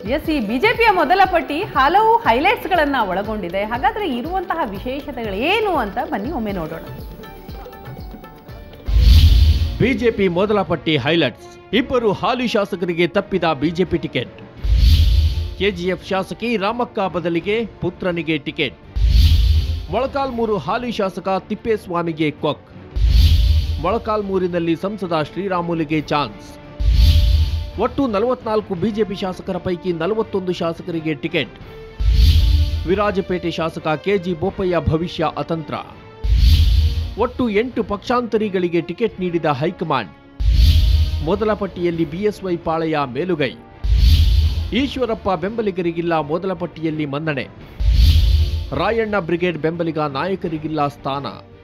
S ಈ ಬಿಜೆಪಿಯ ಮೊದಲ ಪಟ್ಟಿ ಹಲವು ಹೈಲೈಟ್ಸ್ಗಳನ್ನ ಒಳಗೊಂಡಿದೆ ಹಾಗಾದ್ರೆ ಇರುವಂತಹ ವಿಶೇಷತೆಗಳು ಏನು ಅಂತ ಬನ್ನಿ ಒಮ್ಮೆ ನೋಡೋಣ ಬಿಜೆಪಿ ಮೊದಲ ಪಟ್ಟಿ ಹೈಲೈಟ್ಸ್ ಇಬ್ಬರು ಹಾಲಿ ಶಾಸಕರಿಗೆ ತಪ್ಪಿದ ಬಿಜೆಪಿ ಟಿಕೆಟ್ ಕೆಜಿಎಫ್ ಶಾಸಕಿ ರಾಮಕ್ಕ ಬದಲಿಗೆ ಪುತ್ರನಿಗೆ ಟಿಕೆಟ್ ಮೊಳಕಾಲ್ಮೂರು ಹಾಲಿ ಶಾಸಕ ತಿಪ್ಪೇಸ್ವಾಮಿಗೆ ಕೊಕ್ ಮೊಳಕಾಲ್ಮೂರಿನಲ್ಲಿ ಸಂಸದ ಶ್ರೀರಾಮುಲುಗೆ ಚಾನ್ಸ್ ಒಟ್ಟು ನಲವತ್ನಾಲ್ಕು ಬಿಜೆಪಿ ಶಾಸಕರ ಪೈಕಿ ನಲವತ್ತೊಂದು ಶಾಸಕರಿಗೆ ಟಿಕೆಟ್ ವಿರಾಜಪೇಟೆ ಶಾಸಕ ಕೆಜಿ ಬೋಪಯ್ಯ ಭವಿಷ್ಯ ಅತಂತ್ರ ಒಟ್ಟು ಎಂಟು ಪಕ್ಷಾಂತರಿಗಳಿಗೆ ಟಿಕೆಟ್ ನೀಡಿದ ಹೈಕಮಾಂಡ್ ಮೊದಲ ಪಟ್ಟಿಯಲ್ಲಿ ಬಿಎಸ್ವೈ ಪಾಳೆಯ ಮೇಲುಗೈ ಈಶ್ವರಪ್ಪ ಬೆಂಬಲಿಗರಿಗಿಲ್ಲ ಮೊದಲ ಪಟ್ಟಿಯಲ್ಲಿ ಮನ್ನಣೆ ರಾಯಣ್ಣ ಬ್ರಿಗೇಡ್ ಬೆಂಬಲಿಗ ನಾಯಕರಿಗಿಲ್ಲ ಸ್ಥಾನ